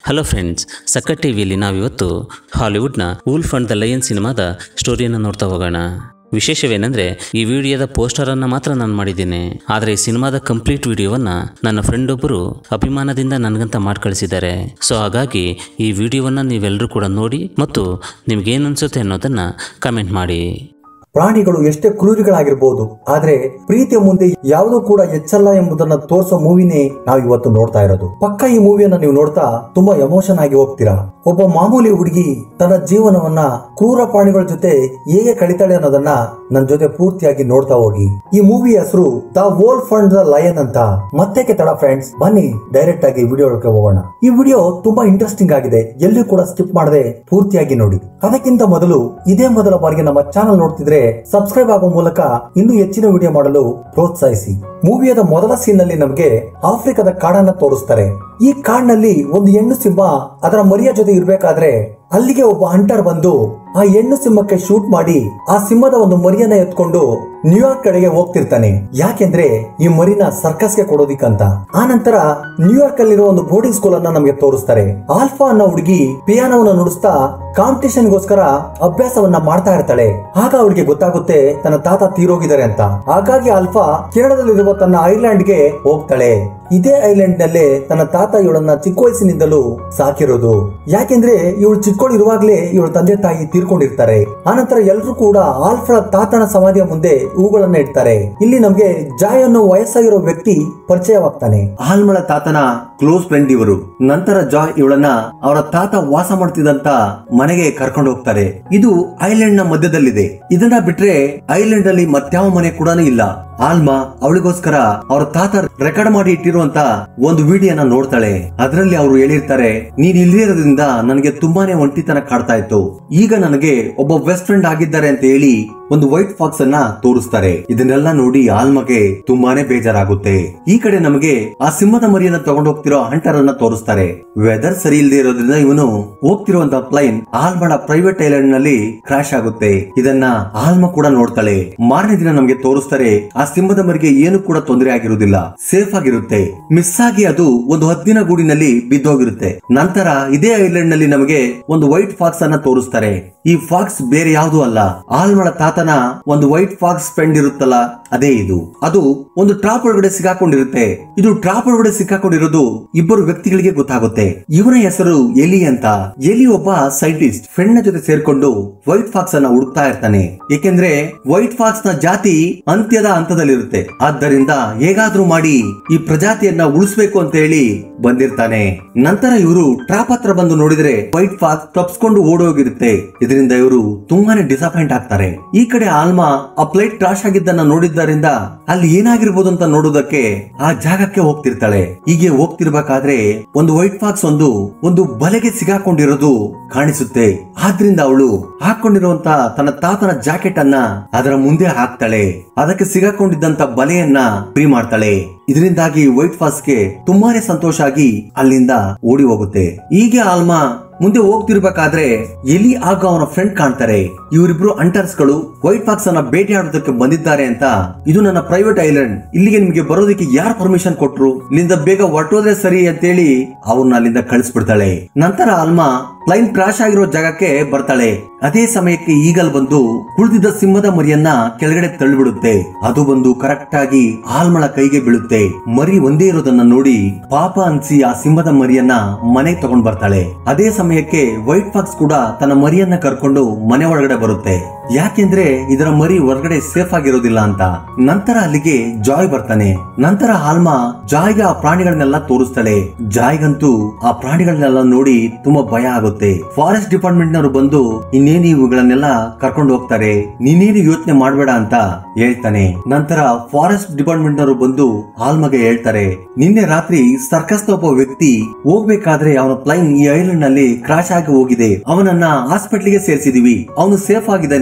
hello friends ಸಕ್ಕ ಟಿವಿಯಲ್ಲಿ ನಾವಿವತ್ತು ಹಾಲಿವುಡ್ನ ವೂಲ್ಫ್ ಅಂಡ್ ದ ಲಯನ್ ಸಿನಿಮಾದ ಸ್ಟೋರಿಯನ್ನು ನೋಡ್ತಾ ಹೋಗೋಣ ವಿಶೇಷವೇನೆಂದರೆ ಈ ವಿಡಿಯೋದ ಪೋಸ್ಟರನ್ನು ಮಾತ್ರ ನಾನು ಮಾಡಿದ್ದೇನೆ ಆದರೆ ಈ ಸಿನಿಮಾದ ಕಂಪ್ಲೀಟ್ ವಿಡಿಯೋವನ್ನು ನನ್ನ ಫ್ರೆಂಡ್ ಒಬ್ಬರು ಅಭಿಮಾನದಿಂದ ನನಗಂತ ಮಾಡಿ ಕಳಿಸಿದ್ದಾರೆ ಸೊ ಹಾಗಾಗಿ ಈ ವಿಡಿಯೋವನ್ನು ನೀವೆಲ್ಲರೂ ಕೂಡ ನೋಡಿ ಮತ್ತು ನಿಮ್ಗೇನು ಅನಿಸುತ್ತೆ ಅನ್ನೋದನ್ನು ಕಮೆಂಟ್ ಮಾಡಿ ಪ್ರಾಣಿಗಳು ಎಷ್ಟೇ ಕ್ರೂರಿಗಳಾಗಿರ್ಬೋದು ಆದ್ರೆ ಪ್ರೀತಿಯ ಮುಂದೆ ಯಾವುದೂ ಕೂಡ ಹೆಚ್ಚಲ್ಲ ಎಂಬುದನ್ನ ತೋರಿಸೋ ಮೂವಿನೇ ನಾವು ಇವತ್ತು ನೋಡ್ತಾ ಇರೋದು ಪಕ್ಕ ಈ ಮೂವಿಯನ್ನ ನೀವು ನೋಡ್ತಾ ತುಂಬಾ ಎಮೋಷನ್ ಆಗಿ ಹೋಗ್ತೀರಾ ಒಬ್ಬ ಮಾಮೂಲಿ ಹುಡುಗಿ ತನ್ನ ಜೀವನವನ್ನ ಕ್ರೂರ ಪ್ರಾಣಿಗಳ ಜೊತೆ ಹೇಗೆ ಕಳಿತಾಳೆ ಅನ್ನೋದನ್ನ ನನ್ನ ಜೊತೆ ಪೂರ್ತಿಯಾಗಿ ನೋಡ್ತಾ ಹೋಗಿ ಈ ಮೂವಿ ಹೆಸರು the wolf and the lion ಅಂತ ಮತ್ತೆ ತಡ ಫ್ರೆಂಡ್ಸ್ ಬನ್ನಿ ಡೈರೆಕ್ಟ್ ಆಗಿ ವಿಡಿಯೋ ಹೋಗೋಣ ಈ ವಿಡಿಯೋ ತುಂಬಾ ಇಂಟ್ರೆಸ್ಟಿಂಗ್ ಆಗಿದೆ ಎಲ್ಲಿ ಕೂಡ ಸ್ಕಿಪ್ ಮಾಡದೆ ಪೂರ್ತಿಯಾಗಿ ನೋಡಿ ಅದಕ್ಕಿಂತ ಮೊದಲು ಇದೇ ಮೊದಲ ಬಾರಿಗೆ ನಮ್ಮ ಚಾನಲ್ ನೋಡ್ತಿದ್ರೆ ಸಬ್ಸ್ಕ್ರೈಬ್ ಆಗೋ ಮೂಲಕ ಇನ್ನೂ ಹೆಚ್ಚಿನ ವಿಡಿಯೋ ಮಾಡಲು ಪ್ರೋತ್ಸಾಹಿಸಿ ಮೂವಿಯದ ಮೊದಲ ಸೀನ್ ನಲ್ಲಿ ನಮಗೆ ಆಫ್ರಿಕಾದ ಕಾಡನ್ನ ತೋರಿಸ್ತಾರೆ ಈ ಕಾಡಿನಲ್ಲಿ ಒಂದು ಹೆಣ್ಣು ಸಿಂಹ ಅದರ ಮರಿಯ ಜೊತೆ ಇರ್ಬೇಕಾದ್ರೆ ಅಲ್ಲಿಗೆ ಒಬ್ಬ ಹಂಟರ್ ಬಂದು ಆ ಹೆಣ್ಣು ಸಿಂಹಕ್ಕೆ ಶೂಟ್ ಮಾಡಿ ಆ ಸಿಂಹದ ಒಂದು ಮರಿಯನ್ನ ಎತ್ಕೊಂಡು ನ್ಯೂಯಾರ್ಕ್ ಕಡೆಗೆ ಹೋಗ್ತಿರ್ತಾನೆ ಯಾಕೆಂದ್ರೆ ಈ ಮರಿನ ಸರ್ಕಸ್ಗೆ ಕೊಡೋದಿಕ್ಕಂತ ಆ ನಂತರ ನ್ಯೂಯಾರ್ಕ್ ಅಲ್ಲಿರೋ ಒಂದು ಬೋರ್ಡಿಂಗ್ ಸ್ಕೂಲ್ ಅನ್ನ ನಮಗೆ ತೋರಿಸ್ತಾರೆ ಆಲ್ಫಾ ಅನ್ನೋ ಹುಡುಗಿ ಪಿಯಾನೋವನ್ನ ನುಡಿಸ್ತಾ ಕಾಂಪಿಟೇಷನ್ ಗೋಸ್ಕರ ಅಭ್ಯಾಸವನ್ನ ಮಾಡ್ತಾ ಇರ್ತಾಳೆ ಆಗ ಅವಳಿಗೆ ಗೊತ್ತಾಗುತ್ತೆ ತನ್ನ ತಾತ ತೀರೋಗಿದ್ದಾರೆ ಅಂತ ಹಾಗಾಗಿ ಆಲ್ಫಾ ಕೇರಳದಲ್ಲಿರುವ ತನ್ನ ಐಲ್ಯಾಂಡ್ ಗೆ ಹೋಗ್ತಾಳೆ ಇದೇ ಐಲ್ಯಾಂಡ್ ನಲ್ಲೇ ತನ್ನ ತಾತ ಇವಳನ್ನ ಚಿಕ್ಕ ವಯಸ್ಸಿನಿಂದಲೂ ಸಾಕಿರೋದು ಯಾಕೆಂದ್ರೆ ಇವಳು ಚಿಕ್ಕವಳಿರುವಾಗ್ಲೇ ಇವಳ ತಂದೆ ತಾಯಿ ತೀರ್ಕೊಂಡಿರ್ತಾರೆ ಆನಂತರ ಎಲ್ಲರೂ ಕೂಡ ಆಲ್ಫಾ ತಾತನ ಸಮಾಧಿಯ ಮುಂದೆ ಹೂಗಳನ್ನ ಇಡ್ತಾರೆ ಇಲ್ಲಿ ನಮ್ಗೆ ಜಾಯ್ ಅನ್ನೋ ವಯಸ್ಸಾಗಿರೋ ವ್ಯಕ್ತಿ ಪರಿಚಯವಾಗ್ತಾನೆ ಆಲ್ಮಳ ತಾತನ ಕ್ಲೋಸ್ ಫ್ರೆಂಡ್ ಇವರು ನಂತರ ಜಾಯ್ ಇವಳನ್ನ ಅವರ ತಾತ ವಾಸ ಮಾಡ್ತಿದ್ದಂತ ಮನೆಗೆ ಕರ್ಕೊಂಡು ಹೋಗ್ತಾರೆ ಇದು ಐಲ್ಯಾಂಡ್ ನ ಮಧ್ಯದಲ್ಲಿದೆ ಇದನ್ನ ಬಿಟ್ರೆ ಐಲ್ಯಾಂಡ್ ಅಲ್ಲಿ ಮತ್ಯಾವ ಮನೆ ಕೂಡ ಇಲ್ಲ ಆಲ್ಮಾ ಅವಳಿಗೋಸ್ಕರ ಅವ್ರ ತಾತ ರೆಕಾರ್ಡ್ ಮಾಡಿ ಇಟ್ಟಿರುವಂತ ಒಂದು ವಿಡಿಯೋನ ನೋಡ್ತಾಳೆ ಅದರಲ್ಲಿ ಅವರು ಹೇಳಿರ್ತಾರೆ ನೀನ್ ಇಲ್ಲೇ ಇರೋದ್ರಿಂದ ನನಗೆ ತುಂಬಾನೇ ಒಂಟಿತನ ಕಾಡ್ತಾ ಇತ್ತು ಈಗ ನನಗೆ ಒಬ್ಬ ಬೆಸ್ಟ್ ಫ್ರೆಂಡ್ ಆಗಿದ್ದಾರೆ ಅಂತ ಹೇಳಿ ಒಂದು ವೈಟ್ ಫಾಕ್ಸ್ ಅನ್ನ ತೋರಿಸ್ತಾರೆ ಇದನ್ನೆಲ್ಲ ನೋಡಿ ಆಲ್ಮಗೆ ತುಂಬಾನೇ ಬೇಜಾರಾಗುತ್ತೆ ಈ ಕಡೆ ನಮಗೆ ಆ ಸಿಂಹದ ಮರಿಯನ್ನ ತಗೊಂಡು ಹೋಗ್ತಿರೋ ಹಂಟರ್ ಅನ್ನ ತೋರಿಸ್ತಾರೆ ವೆದರ್ ಸರಿ ಇಲ್ಲದೆ ಇರೋದ್ರಿಂದ ಇವನು ಹೋಗ್ತಿರುವಂತ ಪ್ಲೈನ್ ಆಲ್ಮಳ ಪ್ರೈವೇಟ್ ಐಲ್ಯಾಂಡ್ ನಲ್ಲಿ ಕ್ರಾಶ್ ಆಗುತ್ತೆ ಇದನ್ನ ಆಲ್ಮ ಕೂಡ ನೋಡ್ತಾಳೆ ಮಾರನೇ ದಿನ ನಮಗೆ ತೋರಿಸ್ತಾರೆ ಆ ಸಿಂಹದ ಮರಿಗೆ ಏನು ಕೂಡ ತೊಂದರೆ ಆಗಿರುವುದಿಲ್ಲ ಸೇಫ್ ಆಗಿರುತ್ತೆ ಮಿಸ್ ಆಗಿ ಅದು ಒಂದು ಹದ್ದಿನ ಗೂಡಿನಲ್ಲಿ ಬಿದ್ದೋಗಿರುತ್ತೆ ನಂತರ ಇದೇ ಐಲ್ಯಾಂಡ್ ನಲ್ಲಿ ನಮಗೆ ಒಂದು ವೈಟ್ ಫಾಕ್ಸ್ ಅನ್ನ ತೋರಿಸ್ತಾರೆ ಈ ಫಾಕ್ಸ್ ಬೇರೆ ಯಾವುದು ಅಲ್ಲ ಆಲ್ಮಳ ತಾತನ ಒಂದು ವೈಟ್ ಫಾಕ್ಸ್ ಫ್ರೆಂಡ್ ಇರುತ್ತಲ್ಲ ಅದೇ ಇದು ಅದು ಒಂದು ಟ್ರಾಪ್ ಒಳಗಡೆ ಸಿಕ್ಕಾಕೊಂಡಿರುತ್ತೆ ಇದು ಟ್ರಾಪ್ ಒಳಗಡೆ ಸಿಕ್ಕಾಕೊಂಡಿರೋದು ಇಬ್ಬರು ವ್ಯಕ್ತಿಗಳಿಗೆ ಗೊತ್ತಾಗುತ್ತೆ ಇವನ ಹೆಸರು ಎಲಿ ಅಂತ ಎಲಿ ಒಬ್ಬ ಸೈಂಟಿಸ್ಟ್ ಫ್ರೆಂಡ್ ನ ಜೊತೆ ಸೇರ್ಕೊಂಡು ವೈಟ್ ಫಾಕ್ಸ್ ಅನ್ನ ಹುಡುಕ್ತಾ ಇರ್ತಾನೆ ಏಕೆಂದ್ರೆ ವೈಟ್ ಫಾಕ್ಸ್ ನ ಜಾತಿ ಅಂತ್ಯದ ಹಂತದಲ್ಲಿರುತ್ತೆ ಆದ್ದರಿಂದ ಹೇಗಾದ್ರೂ ಮಾಡಿ ಈ ಪ್ರಜಾತಿಯನ್ನ ಉಳಿಸ್ಬೇಕು ಅಂತ ಹೇಳಿ ಬಂದಿರ್ತಾನೆ ನಂತರ ಇವರು ಟ್ರಾಪ್ ಹತ್ರ ಬಂದು ನೋಡಿದ್ರೆ ವೈಟ್ ಫಾಕ್ಸ್ ತಪ್ಸ್ಕೊಂಡು ಓಡೋಗಿರುತ್ತೆ ಇದರಿಂದ ಇವರು ತುಂಬಾನೇ ಡಿಸಪಾಯಿಂಟ್ ಆಗ್ತಾರೆ ಈ ಕಡೆ ಆಲ್ಮಾ ಆ ಪ್ಲೇಟ್ ಕ್ರಾಶ್ ಆಗಿದ್ದನ್ನ ನೋಡಿದ್ದರಿಂದ ಅಲ್ಲಿ ಏನಾಗಿರ್ಬೋದು ಅಂತ ನೋಡೋದಕ್ಕೆ ಆ ಜಾಗಕ್ಕೆ ಹೋಗ್ತಿರ್ತಾಳೆ ಹೀಗೆ ಹೋಗ್ತಿರ್ಬೇಕಾದ್ರೆ ಒಂದು ವೈಟ್ ಫಾಕ್ಸ್ ಒಂದು ಒಂದು ಬಲೆಗೆ ಸಿಗಾಕೊಂಡಿರೋದು ಕಾಣಿಸುತ್ತೆ ಆದ್ರಿಂದ ಅವಳು ಹಾಕೊಂಡಿರುವಂತ ತನ್ನ ತಾತನ ಜಾಕೆಟ್ ಅನ್ನ ಅದರ ಮುಂದೆ ಹಾಕ್ತಾಳೆ ಅದಕ್ಕೆ ಸಿಗಾಕೊಂಡಿದ್ದಂತ ಬಲೆಯನ್ನ ಫ್ರೀ ಮಾಡ್ತಾಳೆ ಇದರಿಂದಾಗಿ ವೈಟ್ ಫಾಕ್ಸ್ಗೆ ತುಂಬಾನೇ ಸಂತೋಷ ಆಗಿ ಅಲ್ಲಿಂದ ಓಡಿ ಹೋಗುತ್ತೆ ಹೀಗೆ ಆಲ್ಮಾ ಮುಂದೆ ಹೋಗ್ತಿರ್ಬೇಕಾದ್ರೆ ಎಲಿ ಆಗ ಅವನ ಫ್ರೆಂಡ್ ಕಾಣ್ತಾರೆ ಇವರಿಬ್ರು ಅಂಟರ್ಸ್ ಗಳು ವೈಟ್ ಫಾಕ್ಸ್ ಅನ್ನ ಬೇಟೆಯಾಡೋದಕ್ಕೆ ಬಂದಿದ್ದಾರೆ ಅಂತ ಇದು ನನ್ನ ಪ್ರೈವೇಟ್ ಐಲ್ಯಾಂಡ್ ಇಲ್ಲಿಗೆ ನಿಮ್ಗೆ ಬರೋದಕ್ಕೆ ಯಾರು ಪರ್ಮಿಷನ್ ಕೊಟ್ರು ಇಲ್ಲಿಂದ ಬೇಗ ಹೊರಟೋದ್ರೆ ಸರಿ ಅಂತೇಳಿ ಅವ್ರನ್ನ ಅಲ್ಲಿಂದ ಕಳಿಸ್ಬಿಡ್ತಾಳೆ ನಂತರ ಆಲ್ಮಾ ಪ್ಲೈನ್ ಕ್ರಾಶ್ ಆಗಿರೋ ಜಾಗಕ್ಕೆ ಬರ್ತಾಳೆ ಅದೇ ಸಮಯಕ್ಕೆ ಈಗಲ್ ಬಂದು ಕುಳಿತಿದ್ದ ಸಿಂಹದ ಮರಿಯನ್ನ ಕೆಳಗಡೆ ತಳ್ಳಿಬಿಡುತ್ತೆ ಅದು ಬಂದು ಕರೆಕ್ಟ್ ಆಗಿ ಆಲ್ಮಳ ಕೈಗೆ ಬೀಳುತ್ತೆ ಮರಿ ಒಂದೇ ಇರೋದನ್ನ ನೋಡಿ ಪಾಪ ಅನ್ಸಿ ಆ ಸಿಂಹದ ಮರಿಯನ್ನ ಮನೆಗೆ ತಗೊಂಡ್ ಬರ್ತಾಳೆ ಅದೇ ಸಮಯಕ್ಕೆ ವೈಟ್ ಫಾಕ್ಸ್ ಕೂಡ ತನ್ನ ಮರಿಯನ್ನ ಕರ್ಕೊಂಡು ಮನೆ ಒಳಗಡೆ ಬರುತ್ತೆ ಯಾಕೆಂದ್ರೆ ಇದರ ಮರಿ ಹೊರಗಡೆ ಸೇಫ್ ಆಗಿರೋದಿಲ್ಲ ಅಂತ ನಂತರ ಅಲ್ಲಿಗೆ ಜಾಯ್ ಬರ್ತಾನೆ ನಂತರ ಆಲ್ಮಾ ಜಾಯ್ಗೆ ಆ ಪ್ರಾಣಿಗಳನ್ನೆಲ್ಲ ತೋರಿಸ್ತಾಳೆ ಜಾಯ್ಗಂತೂ ಆ ಪ್ರಾಣಿಗಳನ್ನೆಲ್ಲ ನೋಡಿ ತುಂಬಾ ಭಯ ಆಗುತ್ತೆ ಫಾರೆಸ್ಟ್ ಡಿಪಾರ್ಟ್ಮೆಂಟ್ ನವರು ಬಂದು ಇನ್ನೇನು ಇವುಗಳನ್ನೆಲ್ಲ ಕರ್ಕೊಂಡು ಹೋಗ್ತಾರೆ ನೀನೇನು ಯೋಚನೆ ಮಾಡ್ಬೇಡ ಅಂತ ಹೇಳ್ತಾನೆ ನಂತರ ಫಾರೆಸ್ಟ್ ಡಿಪಾರ್ಟ್ಮೆಂಟ್ ನವರು ಬಂದು ಆಲ್ಮಗೆ ಹೇಳ್ತಾರೆ ನಿನ್ನೆ ರಾತ್ರಿ ಸರ್ಕಸ್ ಒಬ್ಬ ವ್ಯಕ್ತಿ ಹೋಗ್ಬೇಕಾದ್ರೆ ಅವನ ಪ್ಲೈನ್ ಈ ಐಲ್ಯಾಂಡ್ ನಲ್ಲಿ ಕ್ರಾಶ್ ಆಗಿ ಹೋಗಿದೆ ಅವನನ್ನ ಹಾಸ್ಪಿಟ್ಲಿಗೆ ಸೇರಿಸಿದೀವಿ ಅವನು ಸೇಫ್ ಆಗಿದ್ದಾನೆ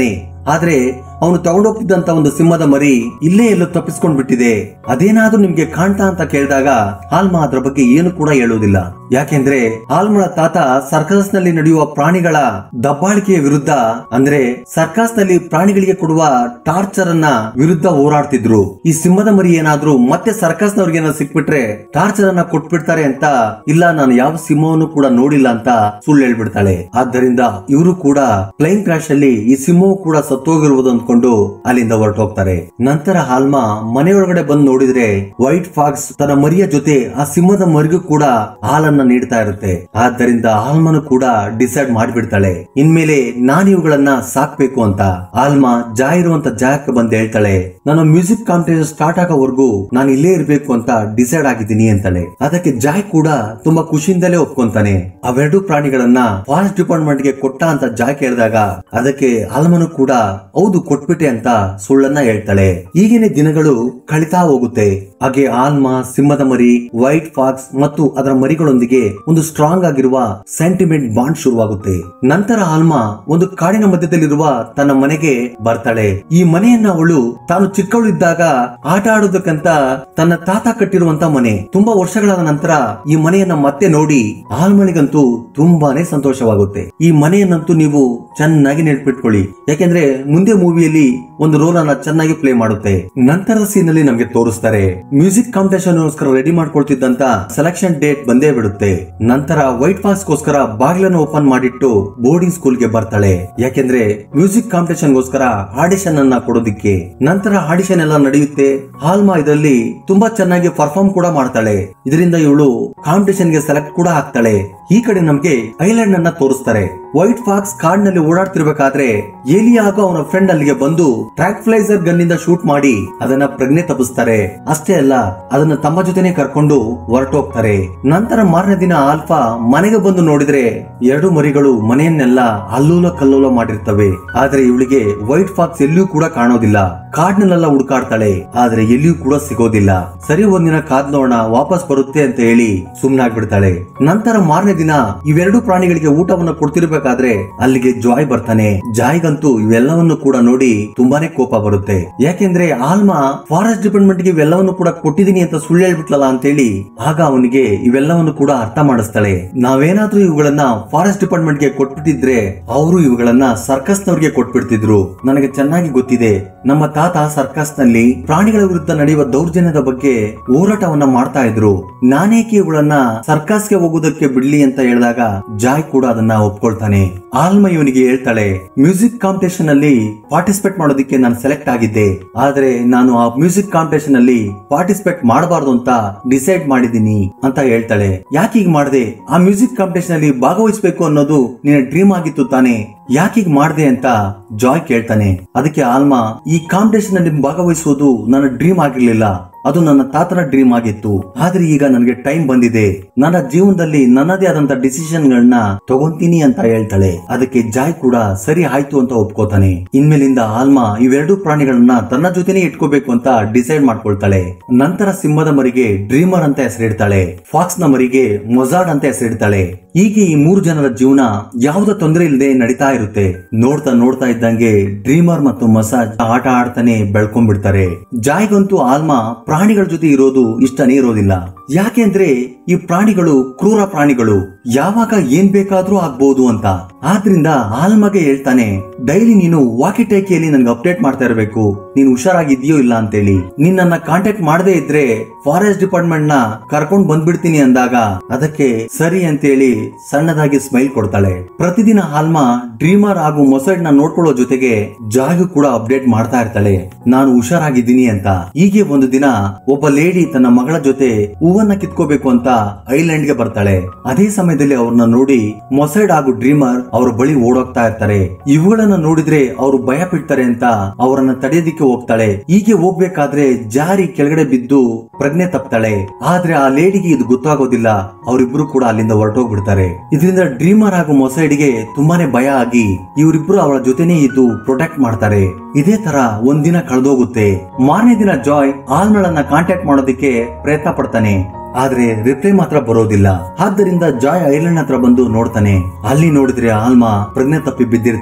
ಆದ್ರೆ ಅವನು ತಗೊಂಡೋಗ್ತಿದ್ದಂತ ಒಂದು ಸಿಂಹದ ಮರಿ ಇಲ್ಲೇ ಎಲ್ಲೋ ತಪ್ಪಿಸ್ಕೊಂಡ್ ಬಿಟ್ಟಿದೆ ಅದೇನಾದ್ರೂ ನಿಮ್ಗೆ ಕಾಣ್ತಾ ಅಂತ ಕೇಳಿದಾಗ ಆಲ್ಮಾ ಅದ್ರ ಬಗ್ಗೆ ಏನು ಕೂಡ ಹೇಳುವುದಿಲ್ಲ ಯಾಕೆಂದ್ರೆ ಆಲ್ಮಳ ತಾತ ಸರ್ಕಸ್ ನಲ್ಲಿ ನಡೆಯುವ ಪ್ರಾಣಿಗಳ ದಬ್ಬಾಳಿಕೆಯ ವಿರುದ್ಧ ಅಂದ್ರೆ ಸರ್ಕಸ್ ನಲ್ಲಿ ಪ್ರಾಣಿಗಳಿಗೆ ಕೊಡುವ ಟಾರ್ಚರ್ ಅನ್ನ ವಿರುದ್ಧ ಹೋರಾಡ್ತಿದ್ರು ಈ ಸಿಂಹದ ಮರಿ ಏನಾದ್ರೂ ಮತ್ತೆ ಸರ್ಕಸ್ ನವ್ರಿಗೆ ಏನಾದ್ರು ಸಿಕ್ಬಿಟ್ರೆ ಟಾರ್ಚರ್ ಅನ್ನ ಕೊಟ್ಬಿಡ್ತಾರೆ ಅಂತ ಇಲ್ಲ ನಾನು ಯಾವ ಸಿಂಹವನ್ನು ಕೂಡ ನೋಡಿಲ್ಲ ಅಂತ ಸುಳ್ಳು ಹೇಳ್ಬಿಡ್ತಾಳೆ ಆದ್ದರಿಂದ ಇವರು ಕೂಡ ಪ್ಲೈನ್ ಕ್ರಾಶ್ ಅಲ್ಲಿ ಈ ಸಿಂಹವು ಕೂಡ ಸತ್ತೋಗಿರುವುದು ಅಂದ್ಕೊಂಡು ಅಲ್ಲಿಂದ ಹೊರಟೋಗ್ತಾರೆ ನಂತರ ಹಾಲ್ಮಾ ಮನೆಯೊಳಗಡೆ ಬಂದು ನೋಡಿದ್ರೆ ವೈಟ್ ಫಾಕ್ಸ್ ತನ್ನ ಮರಿಯ ಜೊತೆ ಆ ಸಿಂಹದ ಮರಿಗೂ ಕೂಡ ಹಾಲನ್ನ ನೀಡ್ತಾ ಇರುತ್ತೆ ಆದ್ದರಿಂದ ಆಲ್ಮನು ಕೂಡ ಡಿಸೈಡ್ ಮಾಡಿಬಿಡ್ತಾಳೆ ಇನ್ಮೇಲೆ ನಾನು ಇವುಗಳನ್ನ ಸಾಕ್ಬೇಕು ಅಂತ ಆಲ್ಮಾ ಜಾ ಇರುವಂತ ಜಾಗಕ್ಕೆ ಬಂದು ಹೇಳ್ತಾಳೆ ನಾನು ಮ್ಯೂಸಿಕ್ ಕಾಂಪಿಟೇಷನ್ ಸ್ಟಾರ್ಟ್ ಆಗೋವರೆಗೂ ನಾನು ಇಲ್ಲೇ ಇರ್ಬೇಕು ಅಂತ ಡಿಸೈಡ್ ಆಗಿದ್ದೀನಿ ಅಂತಾಳೆ ಅದಕ್ಕೆ ಜಾಯ್ ಕೂಡ ತುಂಬಾ ಖುಷಿಯಿಂದಲೇ ಒಪ್ಕೊಂತಾನೆ ಅವೆರಡು ಪ್ರಾಣಿಗಳನ್ನ ಫಾರೆಸ್ಟ್ ಡಿಪಾರ್ಟ್ಮೆಂಟ್ ಗೆ ಕೊಟ್ಟ ಅಂತ ಜಾಯ್ ಕೇಳಿದಾಗ ಅದಕ್ಕೆ ಆಲ್ಮನು ಕೂಡ ಹೌದು ಕೊಟ್ಬಿಟ್ಟೆ ಅಂತ ಸುಳ್ಳನ್ನ ಹೇಳ್ತಾಳೆ ಈಗಿನ ದಿನಗಳು ಕಳಿತಾ ಹೋಗುತ್ತೆ ಹಾಗೆ ಆಲ್ಮಾ ಸಿಂಹದ ಮರಿ ವೈಟ್ ಫಾಕ್ಸ್ ಮತ್ತು ಅದರ ಮರಿಗಳೊಂದಿಗೆ ಒಂದು ಸ್ಟ್ರಾಂಗ್ ಆಗಿರುವ ಸೆಂಟಿಮೆಂಟ್ ಬಾಂಡ್ ಶುರುವಾಗುತ್ತೆ ನಂತರ ಆಲ್ಮಾ ಒಂದು ಕಾಡಿನ ಮಧ್ಯದಲ್ಲಿರುವ ತನ್ನ ಮನೆಗೆ ಬರ್ತಾಳೆ ಈ ಮನೆಯನ್ನ ಅವಳು ತಾನು ಚಿಕ್ಕವಳಿದ್ದಾಗ ಆಟ ಆಡೋದಕ್ಕಂತ ತನ್ನ ತಾತ ಕಟ್ಟಿರುವಂತ ಮನೆ ತುಂಬಾ ವರ್ಷಗಳಾದ ನಂತರ ಈ ಮನೆಯನ್ನ ಮತ್ತೆ ನೋಡಿ ಆಲ್ಮಳಿಗಂತೂ ತುಂಬಾನೇ ಸಂತೋಷವಾಗುತ್ತೆ ಈ ಮನೆಯನ್ನಂತೂ ನೀವು ಚೆನ್ನಾಗಿ ನೆನ್ಪಿಟ್ಕೊಳ್ಳಿ ಯಾಕೆಂದ್ರೆ ಮುಂದೆ ಮೂವಿಯಲ್ಲಿ ಒಂದು ರೋಲ್ ಅನ್ನ ಚೆನ್ನಾಗಿ ಪ್ಲೇ ಮಾಡುತ್ತೆ ನಂತರದ ಸೀನ್ ಅಲ್ಲಿ ನಮ್ಗೆ ತೋರಿಸ್ತಾರೆ ಮ್ಯೂಸಿಕ್ ಕಾಂಪಿಟೇಷನ್ ರೆಡಿ ಮಾಡ್ಕೊಳ್ತಿದ್ದಂತ ಸೆಲೆಕ್ಷನ್ ಡೇಟ್ ಬಂದೇ ಬಿಡುತ್ತೆ ನಂತರ ವೈಟ್ ಫಾಕ್ಸ್ ಗೋಸ್ಕರ ಬಾಗಿಲನ್ನು ಓಪನ್ ಮಾಡಿಟ್ಟು ಬೋರ್ಡಿಂಗ್ ಸ್ಕೂಲ್ ಗೆ ಬರ್ತಾಳೆ ಯಾಕೆಂದ್ರೆ ಮ್ಯೂಸಿಕ್ ಕಾಂಪಿಟೇಷನ್ ಗೋಸ್ಕರ ಆಡಿಷನ್ ಅನ್ನ ಕೊಡೋದಿಕ್ಕೆ ನಂತರ ಆಡಿಷನ್ ಎಲ್ಲ ನಡೆಯುತ್ತೆ ಹಾಲ್ಮಾ ಇದರಲ್ಲಿ ತುಂಬಾ ಚೆನ್ನಾಗಿ ಪರ್ಫಾರ್ಮ್ ಕೂಡ ಮಾಡ್ತಾಳೆ ಇದರಿಂದ ಇವಳು ಕಾಂಪಿಟೇಷನ್ ಗೆ ಸೆಲೆಕ್ಟ್ ಕೂಡ ಆಗ್ತಾಳೆ ಈ ಕಡೆ ನಮ್ಗೆ ಐಲ್ಯಾಂಡ್ ಅನ್ನ ತೋರಿಸ್ತಾರೆ ವೈಟ್ ಫಾಕ್ಸ್ ಕಾಡ್ನಲ್ಲಿ ಓಡಾಡ್ತಿರ್ಬೇಕಾದ್ರೆ ಏಲಿ ಹಾಗೂ ಅವನ ಫ್ರೆಂಡ್ ಅಲ್ಲಿಗೆ ಬಂದು ಟ್ರ್ಯಾಕ್ ಫ್ಲೈಸರ್ ಗನ್ ಇಂದ ಶೂಟ್ ಮಾಡಿ ಅದನ್ನ ಪ್ರಜ್ಞೆ ತಪ್ಪಿಸ್ತಾರೆ ಅಷ್ಟೇ ಅಲ್ಲ ಅದನ್ನ ತಮ್ಮ ಜೊತೆನೆ ಕರ್ಕೊಂಡು ಹೊರಟೋಗ್ತಾರೆ ನಂತರ ಮಾರನೇ ದಿನ ಆಲ್ಫಾ ಮನೆಗೆ ಬಂದು ನೋಡಿದ್ರೆ ಎರಡು ಮರಿಗಳು ಮನೆಯನ್ನೆಲ್ಲ ಅಲ್ಲೂಲ ಕಲ್ಲೋಲ ಮಾಡಿರ್ತವೆ ಆದ್ರೆ ಇವಳಿಗೆ ವೈಟ್ ಫಾಕ್ಸ್ ಎಲ್ಲಿಯೂ ಕೂಡ ಕಾಣೋದಿಲ್ಲ ಕಾಡ್ನಲ್ಲೆಲ್ಲ ಹುಡುಕಾಡ್ತಾಳೆ ಆದ್ರೆ ಎಲ್ಲಿಯೂ ಕೂಡ ಸಿಗೋದಿಲ್ಲ ಸರಿ ಒಂದಿನ ಕಾದ್ ನೋಡೋಣ ವಾಪಸ್ ಬರುತ್ತೆ ಅಂತ ಹೇಳಿ ಸುಮ್ನಾಗ್ಬಿಡ್ತಾಳೆ ನಂತರ ಮಾರನೇ ದಿನ ಇವೆರಡು ಪ್ರಾಣಿಗಳಿಗೆ ಊಟವನ್ನು ಕೊಡ್ತಿರ್ಬೇಕಾದ್ರೆ ಅಲ್ಲಿಗೆ ಜಾಯ್ ಬರ್ತಾನೆ ಜಾಯ್ಗಂತೂ ಇವೆಲ್ಲವನ್ನು ಕೂಡ ನೋಡಿ ತುಂಬಾನೇ ಕೋಪ ಬರುತ್ತೆ ಯಾಕೆಂದ್ರೆ ಆಲ್ಮಾ ಫಾರೆಸ್ಟ್ ಡಿಪಾರ್ಟ್ಮೆಂಟ್ ಗೆ ಇವೆಲ್ಲವನ್ನು ಕೂಡ ಕೊಟ್ಟಿದೀನಿ ಅಂತ ಸುಳ್ಳು ಹೇಳ್ಬಿಟ್ಲಲ್ಲ ಅಂತ ಹೇಳಿ ಆಗ ಅವನಿಗೆ ಇವೆಲ್ಲವನ್ನು ಕೂಡ ಅರ್ಥ ಮಾಡಿಸ್ತಾಳೆ ನಾವೇನಾದ್ರೂ ಇವುಗಳನ್ನ ಫಾರೆಸ್ಟ್ ಡಿಪಾರ್ಟ್ಮೆಂಟ್ ಗೆ ಕೊಟ್ಬಿಟ್ಟಿದ್ರೆ ಅವರು ಇವುಗಳನ್ನ ಸರ್ಕಸ್ ನವರಿಗೆ ಕೊಟ್ಬಿಡ್ತಿದ್ರು ನನಗೆ ಚೆನ್ನಾಗಿ ಗೊತ್ತಿದೆ ನಮ್ಮ ತಾತ ಸರ್ಕಸ್ ನಲ್ಲಿ ಪ್ರಾಣಿಗಳ ವಿರುದ್ಧ ನಡೆಯುವ ದೌರ್ಜನ್ಯದ ಬಗ್ಗೆ ಹೋರಾಟವನ್ನ ಮಾಡ್ತಾ ಇದ್ರು ನಾನೇಕೆ ಇವುಗಳನ್ನ ಸರ್ಕಸ್ಗೆ ಹೋಗುವುದಕ್ಕೆ ಬಿಡ್ಲಿ ಅಂತ ಹೇಳಿದಾಗ ಜಾಯ್ ಕೂಡ ಅದನ್ನ ಒಪ್ಕೊಳ್ತಾನೆ ಆಲ್ಮ ಇವನಿಗೆ ಹೇಳ್ತಾಳೆ ಮ್ಯೂಸಿಕ್ ಕಾಂಪಿಟೇಷನ್ ಅಲ್ಲಿ ಪಾರ್ಟಿಸಿಪೇಟ್ ಮಾಡೋದಕ್ಕೆ ನಾನು ಸೆಲೆಕ್ಟ್ ಆಗಿದ್ದೆ ಆದ್ರೆ ನಾನು ಆ ಮ್ಯೂಸಿಕ್ ಕಾಂಪಿಟೇಷನ್ ಅಲ್ಲಿ ಪಾರ್ಟಿಸಿಪೇಟ್ ಮಾಡಬಾರ್ದು ಅಂತ ಡಿಸೈಡ್ ಮಾಡಿದೀನಿ ಅಂತ ಹೇಳ್ತಾಳೆ ಯಾಕೆ ಹೀಗ್ ಮಾಡ್ದೆ ಆ ಮ್ಯೂಸಿಕ್ ಕಾಂಪಿಟೇಷನ್ ಅಲ್ಲಿ ಭಾಗವಹಿಸಬೇಕು ಅನ್ನೋದು ನಿನ್ನ ಡ್ರೀಮ್ ಆಗಿತ್ತು ತಾನೆ ಯಾಕೆ ಹೀಗ್ ಮಾಡ್ದೆ ಅಂತ ಜಾಯ್ ಕೇಳ್ತಾನೆ ಅದಕ್ಕೆ ಆಲ್ಮಾ ಈ ಕಾಂಪಿಟೇಷನ್ ಅಲ್ಲಿ ಭಾಗವಹಿಸುವುದು ನನ್ನ ಡ್ರೀಮ್ ಆಗಿರ್ಲಿಲ್ಲ ಅದು ನನ್ನ ತಾತನ ಡ್ರೀಮ್ ಆಗಿತ್ತು ಆದ್ರೆ ಈಗ ನನಗೆ ಟೈಮ್ ಬಂದಿದೆ ನನ್ನ ಜೀವನದಲ್ಲಿ ನನ್ನದೇ ಆದಂತ ಡಿಸಿಷನ್ ಗಳನ್ನ ತಗೊಂತೀನಿ ಅಂತ ಹೇಳ್ತಾಳೆ ಅದಕ್ಕೆ ಜಾಯ್ ಕೂಡ ಸರಿ ಆಯ್ತು ಅಂತ ಒಪ್ಕೋತಾನೆ ಇನ್ಮೇಲಿಂದ ಆಲ್ಮಾ ಇವೆರಡು ಪ್ರಾಣಿಗಳನ್ನ ತನ್ನ ಜೊತೆನೆ ಇಟ್ಕೋಬೇಕು ಅಂತ ಡಿಸೈಡ್ ಮಾಡ್ಕೊಳ್ತಾಳೆ ನಂತರ ಸಿಂಹದ ಮರಿಗೆ ಡ್ರೀಮರ್ ಅಂತ ಹೆಸರಿಡ್ತಾಳೆ ಫಾಕ್ಸ್ ನ ಮರಿಗೆ ಮೊಜಾರ್ಡ್ ಅಂತ ಹೆಸರಿಡ್ತಾಳೆ ಹೀಗೆ ಈ ಮೂರು ಜನರ ಜೀವನ ಯಾವುದೇ ತೊಂದರೆ ಇಲ್ಲದೆ ನಡೀತಾ ಇರುತ್ತೆ ನೋಡ್ತಾ ನೋಡ್ತಾ ಇದ್ದಂಗೆ ಡ್ರೀಮರ್ ಮತ್ತು ಮಸಾಜ್ ಆಟ ಆಡ್ತಾನೆ ಬೆಳ್ಕೊಂಡ್ಬಿಡ್ತಾರೆ ಜಾಯ್ಗಂತೂ ಆಲ್ಮಾ ಪ್ರಾಣಿಗಳ ಜೊತೆ ಇರೋದು ಇಷ್ಟನೇ ಇರೋದಿಲ್ಲ ಯಾಕೆಂದ್ರೆ ಈ ಪ್ರಾಣಿಗಳು ಕ್ರೂರ ಪ್ರಾಣಿಗಳು ಯಾವಾಗ ಏನ್ ಬೇಕಾದ್ರೂ ಆಗ್ಬಹುದು ಅಂತ ಆದ್ರಿಂದ ಆಲ್ಮಗೆ ಹೇಳ್ತಾನೆ ಡೈಲಿ ನೀನು ವಾಕಿ ಟೇಕಿಯಲ್ಲಿ ನನ್ಗೆ ಅಪ್ಡೇಟ್ ಮಾಡ್ತಾ ಇರಬೇಕು ನೀನು ಹುಷಾರಾಗಿದ್ಯೋ ಇಲ್ಲ ಅಂತೇಳಿ ನಿನ್ನ ಕಾಂಟ್ಯಾಕ್ಟ್ ಮಾಡದೇ ಇದ್ರೆ ಫಾರೆಸ್ಟ್ ಡಿಪಾರ್ಟ್ಮೆಂಟ್ ನ ಕರ್ಕೊಂಡ್ ಬಂದ್ಬಿಡ್ತೀನಿ ಅಂದಾಗ ಅದಕ್ಕೆ ಸರಿ ಅಂತೇಳಿ ಸಣ್ಣದಾಗಿ ಸ್ಮೈಲ್ ಕೊಡ್ತಾಳೆ ಪ್ರತಿದಿನ ಆಲ್ಮಾ ಡ್ರೀಮರ್ ಹಾಗೂ ಮೊಸೈಡ್ ನ ನೋಡ್ಕೊಳ್ಳೋ ಜೊತೆಗೆ ಜಾಗು ಕೂಡ ಅಪ್ಡೇಟ್ ಮಾಡ್ತಾ ಇರ್ತಾಳೆ ನಾನು ಹುಷಾರಾಗಿದ್ದೀನಿ ಅಂತ ಹೀಗೆ ಒಂದು ದಿನ ಒಬ್ಬ ಲೇಡಿ ತನ್ನ ಮಗಳ ಜೊತೆ ಹೂವನ್ನ ಕಿತ್ಕೋಬೇಕು ಅಂತ ಐಲ್ಯಾಂಡ್ ಗೆ ಬರ್ತಾಳೆ ಅದೇ ಸಮಯದಲ್ಲಿ ಅವ್ರನ್ನ ನೋಡಿ ಮೊಸೈಡ್ ಹಾಗೂ ಡ್ರೀಮರ್ ಅವ್ರ ಬಳಿ ಓಡೋಗ್ತಾ ಇರ್ತಾರೆ ಇವುಗಳನ್ನ ನೋಡಿದ್ರೆ ಅವರು ಭಯ ಬಿಡ್ತಾರೆ ಅಂತ ಅವರನ್ನ ತಡೆಯೋದಿಕ್ಕೆ ಹೋಗ್ತಾಳೆ ಹೀಗೆ ಹೋಗ್ಬೇಕಾದ್ರೆ ಜಾರಿ ಕೆಳಗಡೆ ಬಿದ್ದು ಪ್ರಜ್ಞೆ ತಪ್ತಾಳೆ ಆದ್ರೆ ಆ ಲೇಡಿಗೆ ಇದು ಗೊತ್ತಾಗೋದಿಲ್ಲ ಅವರಿಬ್ರು ಕೂಡ ಅಲ್ಲಿಂದ ಹೊರಟೋಗ್ಬಿಡ್ತಾರೆ ಇದರಿಂದ ಡ್ರೀಮರ್ ಹಾಗೂ ಮೊಸೈಡ್ಗೆ ತುಂಬಾನೇ ಭಯ ಆಗಿ ಇವರಿಬ್ರು ಅವಳ ಜೊತೆನೇ ಇದ್ದು ಪ್ರೊಟೆಕ್ಟ್ ಮಾಡ್ತಾರೆ ಇದೇ ತರ ಒಂದಿನ ಕಳೆದೋಗುತ್ತೆ ಮಾರನೇ ದಿನ ಜಾಯ್ ಆಲ್ಮಳನ್ನ ಕಾಂಟ್ಯಾಕ್ಟ್ ಮಾಡೋದಕ್ಕೆ ಪ್ರಯತ್ನ ಪಡ್ತಾನೆ ಆದ್ರೆ ರಿಪ್ಲೈ ಮಾತ್ರ ಬರೋದಿಲ್ಲ ಆದ್ದರಿಂದ ಜಾಯ್ ಐಲ್ಯಾಂಡ್ ಹತ್ರ ಬಂದು ನೋಡ್ತಾನೆ ಅಲ್ಲಿ ನೋಡಿದ್ರೆ ಆಲ್ಮಾ ಪ್ರಜ್ಞೆ ತಪ್ಪಿ ಬಿದ್ದಿರ್ತಾಳೆ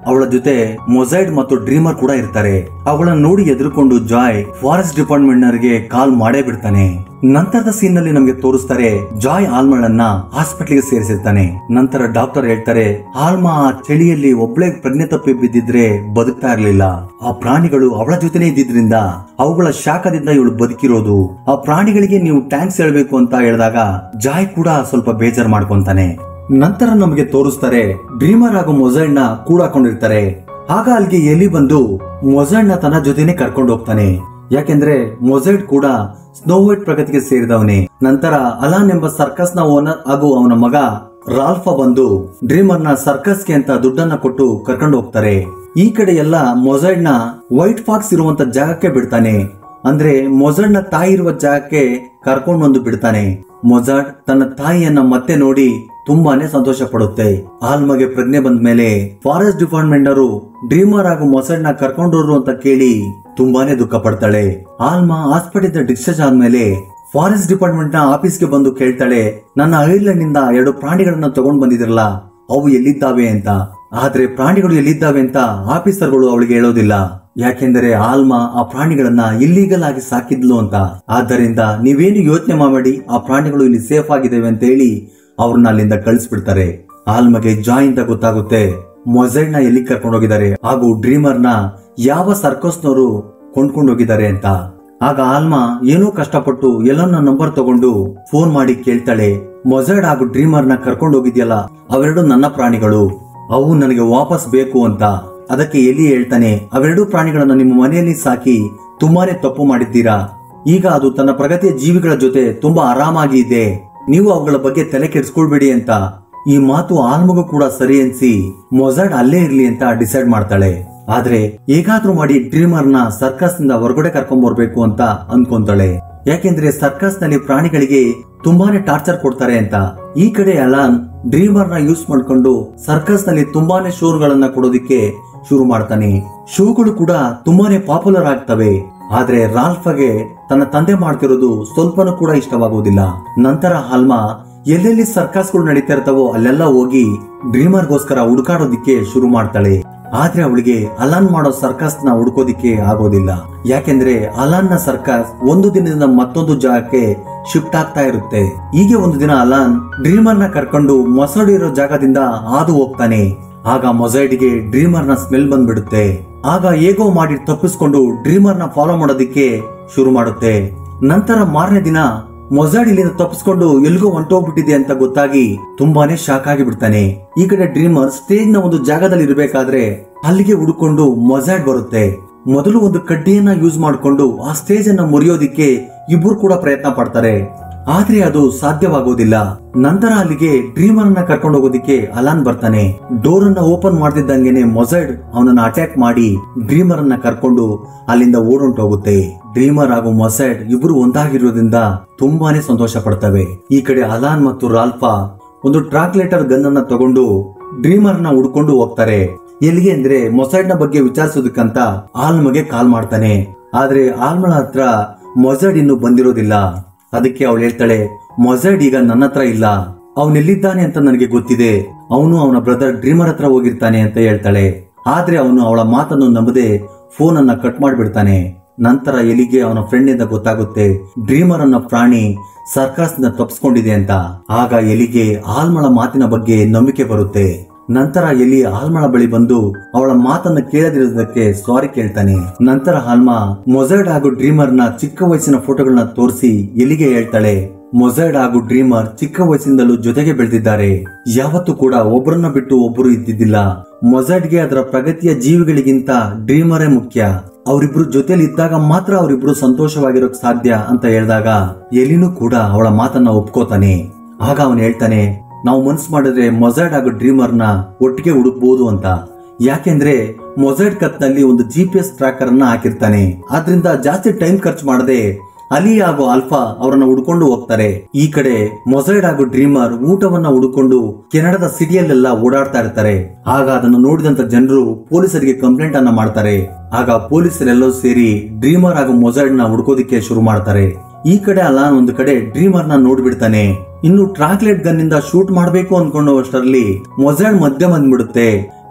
ಅವಳ ಜೊತೆ ಮೊಸೈಡ್ ಮತ್ತು ಡ್ರೀಮರ್ ಕೂಡ ಇರ್ತಾರೆ ಅವಳನ್ನ ನೋಡಿ ಎದುರುಕೊಂಡು ಜಾಯ್ ಫಾರೆಸ್ಟ್ ಡಿಪಾರ್ಟ್ಮೆಂಟ್ ನವರಿಗೆ ಕಾಲ್ ಮಾಡೇ ಬಿಡ್ತಾನೆ ನಂತರದ ಸೀನ್ ನಲ್ಲಿ ನಮಗೆ ತೋರಿಸ್ತಾರೆ ಜಾಯ್ ಆಲ್ಮಳನ್ನ ಹಾಸ್ಪಿಟಲ್ಗೆ ಸೇರಿಸಿರ್ತಾನೆ ನಂತರ ಡಾಕ್ಟರ್ ಹೇಳ್ತಾರೆ ಆಲ್ಮಾ ಆ ಚಳಿಯಲ್ಲಿ ಒಬ್ಳೆ ಪ್ರಜ್ಞೆ ತಪ್ಪಿ ಬಿದ್ದಿದ್ರೆ ಬದುಕ್ತಾ ಇರ್ಲಿಲ್ಲ ಆ ಪ್ರಾಣಿಗಳು ಅವಳ ಜೊತೆನೇ ಇದ್ದಿದ್ರಿಂದ ಅವುಗಳ ಶಾಖದಿಂದ ಇವಳು ಬದುಕಿರೋದು ಆ ಪ್ರಾಣಿಗಳಿಗೆ ನೀವು ಟ್ಯಾಂಕ್ಸ್ ಹೇಳ್ಬೇಕು ಅಂತ ಹೇಳಿದಾಗ ಜಾಯ್ ಕೂಡ ಸ್ವಲ್ಪ ಬೇಜಾರ್ ಮಾಡ್ಕೊಂತಾನೆ ನಂತರ ನಮಗೆ ತೋರಿಸ್ತಾರೆ ಡ್ರೀಮರ್ ಹಾಗೂ ಮೊಸೈಡ್ ನ ಕೂಡಾಕೊಂಡಿರ್ತಾರೆ ಆಗ ಅಲ್ಲಿಗೆ ಎಲಿ ಬಂದು ಮೊಸೈಡ್ ನ ತನ್ನ ಜೊತೆನೆ ಕರ್ಕೊಂಡು ಹೋಗ್ತಾನೆ ಯಾಕೆಂದ್ರೆ ಮೊಸೈಡ್ ಕೂಡ ಸ್ನೋ ವೈಟ್ ಪ್ರಗತಿಗೆ ಸೇರಿದವನೇ ನಂತರ ಅಲಾನ್ ಎಂಬ ಸರ್ಕಸ್ ನ ಓನರ್ ಹಾಗೂ ಅವನ ಮಗ ರಾಲ್ಫಾ ಬಂದು ಡ್ರೀಮರ್ ನ ಸರ್ಕಸ್ಗೆ ಅಂತ ದುಡ್ಡನ್ನ ಕೊಟ್ಟು ಕರ್ಕೊಂಡು ಹೋಗ್ತಾರೆ ಈ ಕಡೆ ಎಲ್ಲ ಮೊಸೈಡ್ ನ ವೈಟ್ ಫಾಕ್ಸ್ ಇರುವಂತ ಜಾಗಕ್ಕೆ ಬಿಡ್ತಾನೆ ಅಂದ್ರೆ ಮೊಸಡ್ ನ ತಾಯಿ ಇರುವ ಜಾಗಕ್ಕೆ ಕರ್ಕೊಂಡು ಬಂದು ಬಿಡ್ತಾನೆ ಮೊಜಾಡ್ ತನ್ನ ತಾಯಿಯನ್ನ ಮತ್ತೆ ನೋಡಿ ತುಂಬಾನೇ ಸಂತೋಷ ಪಡುತ್ತೆ ಆಲ್ಮಗೆ ಪ್ರಜ್ಞೆ ಬಂದ ಮೇಲೆ ಫಾರೆಸ್ಟ್ ಡಿಪಾರ್ಟ್ಮೆಂಟ್ ಅವರು ಡ್ರೀಮರ್ ಹಾಗೂ ಮೊಸಡ್ ನ ಕರ್ಕೊಂಡೋರು ಅಂತ ಕೇಳಿ ತುಂಬಾನೇ ದುಃಖ ಪಡ್ತಾಳೆ ಆಲ್ಮಾ ಹಾಸ್ಪಿಟಲ್ ಡಿಸ್ಚಾರ್ಜ್ ಆದ್ಮೇಲೆ ಫಾರೆಸ್ಟ್ ಡಿಪಾರ್ಟ್ಮೆಂಟ್ ನ ಆಫೀಸ್ಗೆ ಬಂದು ಕೇಳ್ತಾಳೆ ನನ್ನ ಐರ್ಲೆಂಡ್ ನಿಂದ ಎರಡು ಪ್ರಾಣಿಗಳನ್ನ ತಗೊಂಡ್ ಬಂದಿದ್ರಲ್ಲ ಅವು ಎಲ್ಲಿದ್ದಾವೆ ಅಂತ ಆದ್ರೆ ಪ್ರಾಣಿಗಳು ಎಲ್ಲಿದ್ದಾವೆ ಅಂತ ಆಫೀಸರ್ಗಳು ಅವಳಿಗೆ ಹೇಳೋದಿಲ್ಲ ಯಾಕೆಂದರೆ ಆಲ್ಮಾ ಆ ಪ್ರಾಣಿಗಳನ್ನ ಇಲ್ಲೀಗಲ್ ಆಗಿ ಸಾಕಿದ್ಲು ಅಂತ ಆದ್ದರಿಂದ ನೀವೇನು ಯೋಚನೆ ಮಾಡಬೇಡಿ ಆ ಪ್ರಾಣಿಗಳು ಇಲ್ಲಿ ಸೇಫ್ ಆಗಿದ್ದಾವೆ ಅಂತ ಹೇಳಿ ಅವ್ರನ್ನ ಅಲ್ಲಿಂದ ಕಳಿಸ್ಬಿಡ್ತಾರೆ ಆಲ್ಮಗೆ ಜಾಯ್ ಅಂತ ಗೊತ್ತಾಗುತ್ತೆ ಮೊಸೈಡ್ ನ ಎಲ್ಲಿ ಕರ್ಕೊಂಡು ಹೋಗಿದ್ದಾರೆ ಹಾಗೂ ಡ್ರೀಮರ್ ನ ಯಾವ ಸರ್ಕಸ್ನವರು ಕೊಂಡ್ಕೊಂಡು ಹೋಗಿದ್ದಾರೆ ಅಂತ ಆಗ ಆಲ್ಮಾ ಏನೋ ಕಷ್ಟಪಟ್ಟು ಎಲ್ಲನ್ನ ನಂಬರ್ ತಗೊಂಡು ಫೋನ್ ಮಾಡಿ ಕೇಳ್ತಾಳೆ ಮೊಸೈಡ್ ಹಾಗೂ ಡ್ರೀಮರ್ ನ ಕರ್ಕೊಂಡು ಹೋಗಿದ್ಯಲ್ಲ ಅವೆರಡು ನನ್ನ ಪ್ರಾಣಿಗಳು ಅವು ನನಗೆ ವಾಪಸ್ ಬೇಕು ಅಂತ ಅದಕ್ಕೆ ಎಲ್ಲಿ ಹೇಳ್ತಾನೆ ಅವೆರಡು ಪ್ರಾಣಿಗಳನ್ನ ನಿಮ್ಮ ಮನೆಯಲ್ಲಿ ಸಾಕಿ ತುಂಬಾನೇ ತಪ್ಪು ಮಾಡಿದ್ದೀರಾ ಈಗ ಅದು ತನ್ನ ಪ್ರಗತಿಯ ಜೀವಿಗಳ ಜೊತೆ ತುಂಬಾ ಆರಾಮಾಗಿ ಇದೆ ನೀವು ಅವುಗಳ ಬಗ್ಗೆ ತಲೆ ಕೆಡಿಸ್ಕೊಳ್ಬೇಡಿ ಅಂತ ಈ ಮಾತು ಆಲ್ಮಗೂ ಕೂಡ ಸರಿ ಅನ್ಸಿ ಮೊಸಾಡ್ ಅಲ್ಲೇ ಇರ್ಲಿ ಅಂತ ಡಿಸೈಡ್ ಮಾಡ್ತಾಳೆ ಆದ್ರೆ ಹೇಗಾದ್ರೂ ಮಾಡಿ ಡ್ರೀಮರ್ ನ ಸರ್ಕಸ್ ನಿಂದ ಹೊರಗಡೆ ಕರ್ಕೊಂಡ್ ಬರ್ಬೇಕು ಅಂತ ಅನ್ಕೊಂತಾಳೆ ಯಾಕೆಂದ್ರೆ ಸರ್ಕಸ್ ನಲ್ಲಿ ಪ್ರಾಣಿಗಳಿಗೆ ತುಂಬಾನೇ ಟಾರ್ಚರ್ ಕೊಡ್ತಾರೆ ಅಂತ ಈ ಕಡೆ ಅಲಾನ್ ಡ್ರೀಮರ್ ನ ಯೂಸ್ ಮಾಡ್ಕೊಂಡು ಸರ್ಕಸ್ ನಲ್ಲಿ ತುಂಬಾನೇ ಶೋಗಳನ್ನ ಕೊಡೋದಿಕ್ಕೆ ಶುರು ಮಾಡ್ತಾನೆ ಶೋಗಳು ಕೂಡ ತುಂಬಾನೇ ಪಾಪ್ಯುಲರ್ ಆಗ್ತವೆ ಆದ್ರೆ ರಾಲ್ಫಗೆ ತನ್ನ ತಂದೆ ಮಾಡ್ತಿರೋದು ಸ್ವಲ್ಪನೂ ಕೂಡ ಇಷ್ಟವಾಗುವುದಿಲ್ಲ ನಂತರ ಹಾಲ್ಮಾ ಎಲ್ಲೆಲ್ಲಿ ಸರ್ಕಸ್ಗಳು ನಡೀತಾ ಇರ್ತಾವೋ ಅಲ್ಲೆಲ್ಲ ಹೋಗಿ ಡ್ರೀಮರ್ಗೋಸ್ಕರ ಹುಡುಕಾಡೋದಿಕ್ಕೆ ಶುರು ಮಾಡ್ತಾಳೆ ಆದ್ರೆ ಅವಳಿಗೆ ಅಲಾನ್ ಮಾಡೋ ಸರ್ಕಸ್ ನ ಹುಡುಕೋದಿಕ್ಕೆ ಆಗೋದಿಲ್ಲ ಯಾಕೆಂದ್ರೆ ಅಲಾನ್ ನ ಸರ್ಕಸ್ ಒಂದು ದಿನದಿಂದ ಮತ್ತೊಂದು ಜಾಗಕ್ಕೆ ಶಿಫ್ಟ್ ಆಗ್ತಾ ಇರುತ್ತೆ ಹೀಗೆ ಒಂದು ದಿನ ಅಲಾನ್ ಡ್ರೀಮರ್ ನ ಕರ್ಕೊಂಡು ಮೊಸಡು ಇರೋ ಜಾಗದಿಂದ ಹಾದು ಹೋಗ್ತಾನೆ ಆಗ ಮೊಸೈಡ್ಗೆ ಡ್ರೀಮರ್ ನ ಸ್ಮೆಲ್ ಬಂದ್ಬಿಡುತ್ತೆ ಆಗ ಹೇಗೋ ಮಾಡಿ ತಪ್ಪಿಸ್ಕೊಂಡು ಡ್ರೀಮರ್ ನ ಫಾಲೋ ಮಾಡೋದಿಕ್ಕೆ ಶುರು ಮಾಡುತ್ತೆ ನಂತರ ಮಾರನೇ ದಿನ ಮೊಸಾಡ್ ಇಲ್ಲಿಂದ ತಪ್ಪಿಸ್ಕೊಂಡು ಎಲ್ಗೋ ಹೊಂಟೋಗ್ಬಿಟ್ಟಿದೆ ಅಂತ ಗೊತ್ತಾಗಿ ತುಂಬಾನೇ ಶಾಕ್ ಆಗಿ ಬಿಡ್ತಾನೆ ಈ ಕಡೆ ಡ್ರೀಮರ್ ಸ್ಟೇಜ್ ನ ಒಂದು ಜಾಗದಲ್ಲಿ ಇರಬೇಕಾದ್ರೆ ಅಲ್ಲಿಗೆ ಹುಡುಕೊಂಡು ಮೊಸಾಡ್ ಬರುತ್ತೆ ಮೊದಲು ಒಂದು ಕಡ್ಡಿಯನ್ನ ಯೂಸ್ ಮಾಡಿಕೊಂಡು ಆ ಸ್ಟೇಜ್ ಅನ್ನ ಮುರಿಯೋದಿಕ್ಕೆ ಇಬ್ರು ಕೂಡ ಪ್ರಯತ್ನ ಪಡ್ತಾರೆ ಆದ್ರೆ ಅದು ಸಾಧ್ಯವಾಗೋದಿಲ್ಲ ನಂತರ ಅಲ್ಲಿಗೆ ಡ್ರೀಮರ್ ಅನ್ನ ಕರ್ಕೊಂಡು ಹೋಗೋದಿಕ್ಕೆ ಅಲಾನ್ ಬರ್ತಾನೆ ಡೋರ್ ಅನ್ನ ಓಪನ್ ಮಾಡ್ತಿದ್ದಂಗೆನೆ ಮೊಸೈಡ್ ಅವನನ್ನ ಅಟ್ಯಾಕ್ ಮಾಡಿ ಡ್ರೀಮರ್ ಅನ್ನ ಕರ್ಕೊಂಡು ಅಲ್ಲಿಂದ ಓಡೊಂಟೋಗುತ್ತೆ ಡ್ರೀಮರ್ ಹಾಗೂ ಮೊಸೈಡ್ ಇಬ್ರು ಒಂದಾಗಿರೋದ್ರಿಂದ ತುಂಬಾನೇ ಸಂತೋಷ ಪಡ್ತವೆ ಈ ಕಡೆ ಅಲಾನ್ ಮತ್ತು ರಾಲ್ಫಾ ಒಂದು ಟ್ರಾಕ್ಲೇಟರ್ ಗನ್ ಅನ್ನ ತಗೊಂಡು ಡ್ರೀಮರ್ ನ ಹುಡ್ಕೊಂಡು ಹೋಗ್ತಾರೆ ಎಲ್ಲಿಗೆ ಅಂದ್ರೆ ಮೊಸೈಡ್ ನ ಬಗ್ಗೆ ವಿಚಾರಿಸೋದಕ್ಕಂತ ಆಲ್ಮಗೆ ಕಾಲ್ ಮಾಡ್ತಾನೆ ಆದ್ರೆ ಆಲ್ಮಳ ಹತ್ರ ಮೊಸೈಡ್ ಇನ್ನು ಬಂದಿರೋದಿಲ್ಲ ಅದಕ್ಕೆ ಅವಳು ಹೇಳ್ತಾಳೆ ಮೊಸೈಡ್ ಈಗ ನನ್ನ ಹತ್ರ ಇಲ್ಲ ಅವನೆಲ್ಲಿದ್ದಾನೆ ಅಂತ ನನಗೆ ಗೊತ್ತಿದೆ ಅವನು ಅವನ ಬ್ರದರ್ ಡ್ರೀಮರ್ ಹತ್ರ ಹೋಗಿರ್ತಾನೆ ಅಂತ ಹೇಳ್ತಾಳೆ ಆದ್ರೆ ಅವನು ಅವಳ ಮಾತನ್ನು ನಂಬದೆ ಫೋನ್ ಅನ್ನ ಕಟ್ ಮಾಡಿಬಿಡ್ತಾನೆ ನಂತರ ಎಲಿಗೆ ಅವನ ಫ್ರೆಂಡ್ ಇಂದ ಗೊತ್ತಾಗುತ್ತೆ ಡ್ರೀಮರ್ ಅನ್ನೋ ಪ್ರಾಣಿ ಸರ್ಕಸ್ ನ ತಪ್ಪಿಸ್ಕೊಂಡಿದೆ ಅಂತ ಆಗ ಎಲಿಗೆ ಆಲ್ಮಳ ಮಾತಿನ ಬಗ್ಗೆ ನಂಬಿಕೆ ಬರುತ್ತೆ ನಂತರ ಎಲಿ ಆಲ್ಮಳ ಬಳಿ ಬಂದು ಅವಳ ಮಾತನ್ನ ಕೇಳದಿರೋದಕ್ಕೆ ಸಾರಿ ಕೇಳ್ತಾನೆ ನಂತರ ಆಲ್ಮಾ ಮೊಸೈಡ್ ಹಾಗೂ ಡ್ರೀಮರ್ ನ ಚಿಕ್ಕ ವಯಸ್ಸಿನ ಫೋಟೋಗಳನ್ನ ತೋರಿಸಿ ಎಲಿಗೆ ಹೇಳ್ತಾಳೆ ಮೊಸೈಡ್ ಹಾಗೂ ಡ್ರೀಮರ್ ಚಿಕ್ಕ ವಯಸ್ಸಿಂದಲೂ ಜೊತೆಗೆ ಬೆಳೆದಿದ್ದಾರೆ ಯಾವತ್ತೂ ಕೂಡ ಒಬ್ಬರನ್ನ ಬಿಟ್ಟು ಒಬ್ಬರು ಇದ್ದಿದ್ದಿಲ್ಲ ಮೊಸೈಡ್ಗೆ ಅದರ ಪ್ರಗತಿಯ ಜೀವಿಗಳಿಗಿಂತ ಡ್ರೀಮರೇ ಮುಖ್ಯ ಅವರಿಬ್ರು ಜೊತೆಲಿ ಇದ್ದಾಗ ಮಾತ್ರ ಅವರಿಬ್ರು ಸಂತೋಷವಾಗಿರೋಕ್ ಸಾಧ್ಯ ಅಂತ ಹೇಳಿದಾಗ ಎಲಿನೂ ಕೂಡ ಅವಳ ಮಾತನ್ನ ಒಪ್ಕೋತಾನೆ ಆಗ ಅವನು ಹೇಳ್ತಾನೆ ನಾವು ಮನ್ಸ್ ಮಾಡಿದ್ರೆ ಮೊಸೈಡ್ ಹಾಗೂ ಡ್ರೀಮರ್ ನ ಒಟ್ಟಿಗೆ ಹುಡುಕ್ಬಹುದು ಅಂತ ಯಾಕೆಂದ್ರೆ ಮೊಸೈಡ್ ಕತ್ ನಲ್ಲಿ ಒಂದು ಜಿ ಪಿ ಎಸ್ ಟ್ರ್ಯಾಕರ್ ಅನ್ನ ಹಾಕಿರ್ತಾನೆ ಆದ್ರಿಂದ ಜಾಸ್ತಿ ಟೈಮ್ ಖರ್ಚು ಮಾಡದೆ ಅಲಿ ಹಾಗೂ ಆಲ್ಫಾ ಅವರನ್ನ ಹುಡ್ಕೊಂಡು ಹೋಗ್ತಾರೆ ಈ ಕಡೆ ಮೊಸೈಡ್ ಹಾಗೂ ಡ್ರೀಮರ್ ಊಟವನ್ನ ಹುಡುಕೊಂಡು ಕೆನಡಾದ ಸಿಟಿಯಲ್ಲೆಲ್ಲ ಓಡಾಡ್ತಾ ಇರ್ತಾರೆ ಆಗ ಅದನ್ನು ನೋಡಿದಂತ ಜನರು ಪೊಲೀಸರಿಗೆ ಕಂಪ್ಲೇಂಟ್ ಅನ್ನ ಮಾಡ್ತಾರೆ ಆಗ ಪೊಲೀಸರೆಲ್ಲೋ ಸೇರಿ ಡ್ರೀಮರ್ ಹಾಗೂ ಮೊಸೈಡ್ ನ ಹುಡ್ಕೋದಿಕ್ಕೆ ಶುರು ಮಾಡ್ತಾರೆ ಈ ಕಡೆ ಅಲಾನ್ ಒಂದು ಕಡೆ ಡ್ರೀಮರ್ ನ ನೋಡ್ಬಿಡ್ತಾನೆ ಇನ್ನು ಟ್ರಾಕ್ಲೆಟ್ ಗನ್ ನಿಂದ ಶೂಟ್ ಮಾಡ್ಬೇಕು ಅನ್ಕೊಂಡವಷ್ಟರಲ್ಲಿ ಮೊಸೈಡ್ ಮಧ್ಯ ಬಂದ್ಬಿಡುತ್ತೆ